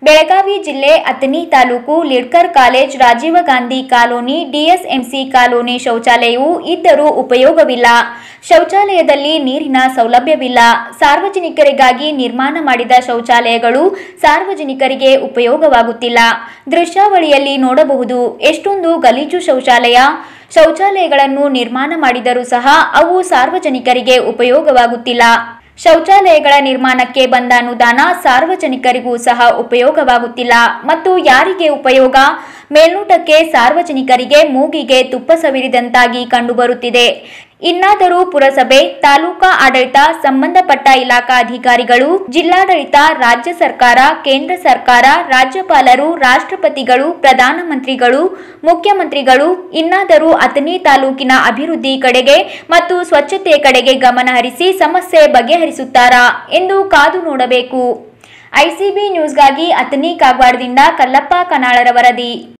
ಬೆಳಗಾವಿ ಜಿಲ್ಲೆ ಅಥಣಿ ತಾಲೂಕು Lidkar college Rajiv Gandhi colony DSMC colony ಶೌಚಾಲಯವು ಇದ್ದರೂ ಉಪಯೋಗವಿಲ್ಲ ಶೌಚಾಲಯದಲ್ಲಿ ನೀರಿನ ಸೌಲಭ್ಯವಿಲ್ಲ ಸಾರ್ವಜನಿಕರಿಗಾಗಿ ನಿರ್ಮಾಣ ಮಾಡಿದ ಶೌಚಾಲಯಗಳು ಸಾರ್ವಜನಿಕರಿಗೆ ಉಪಯೋಗವಾಗುತ್ತಿಲ್ಲ ದೃಶ್ಯಾವಳಿಯಲ್ಲಿ ನೋಡಬಹುದು ಎಷ್ಟೊಂದು ಗಲೀಜು ಶೌಚಾಲಯ ಶೌಚಾಲಯಗಳನ್ನು ನಿರ್ಮಾಣ ಮಾಡಿದರೂ ಸಹ ಅವು ಸಾರ್ವಜನಿಕರಿಗೆ ಉಪಯೋಗವಾಗುತ್ತಿಲ್ಲ ಶೌಚಾಲಯಗಳ ನಿರ್ಮಾಣಕ್ಕೆ ಬಂದ ಅನುದಾನ ಸಾರ್ವಜನಿಕರಿಗೂ ಸಹ ಉಪಯೋಗವಾಗುತ್ತಿಲ್ಲ ಮತ್ತು ಯಾರಿಗೆ ಉಪಯೋಗ ಮೇಲ್ನೋಟಕ್ಕೆ ಸಾರ್ವಜನಿಕರಿಗೆ ಮೂಗಿಗೆ ತುಪ್ಪ ಸವಿರಿದಂತಾಗಿ ಕಂಡುಬರುತ್ತಿದೆ ಇನ್ನಾದರೂ ಪುರಸಭೆ ತಾಲೂಕಾ ಆಡಳಿತ ಸಂಬಂಧಪಟ್ಟ ಇಲಾಖಾ ಅಧಿಕಾರಿಗಳು ಜಿಲ್ಲಾಡಳಿತ ರಾಜ್ಯ ಸರ್ಕಾರ ಕೇಂದ್ರ ಸರ್ಕಾರ ರಾಜ್ಯಪಾಲರು ರಾಷ್ಟ್ರಪತಿಗಳು ಪ್ರಧಾನಮಂತ್ರಿಗಳು ಮುಖ್ಯಮಂತ್ರಿಗಳು ಇನ್ನಾದರೂ ಅಥಣಿ ತಾಲೂಕಿನ ಅಭಿವೃದ್ಧಿ ಕಡೆಗೆ ಮತ್ತು ಸ್ವಚ್ಛತೆ ಕಡೆಗೆ ಗಮನ ಹರಿಸಿ ಸಮಸ್ಯೆ ಬಗೆಹರಿಸುತ್ತಾರಾ ಎಂದು ಕಾದು ನೋಡಬೇಕು ಐಸಿಬಿ ನ್ಯೂಸ್ಗಾಗಿ ಅಥಣಿ ಕಾಗವಾಡದಿಂದ ಕಲ್ಲಪ್ಪ ಕನಾಳರ ವರದಿ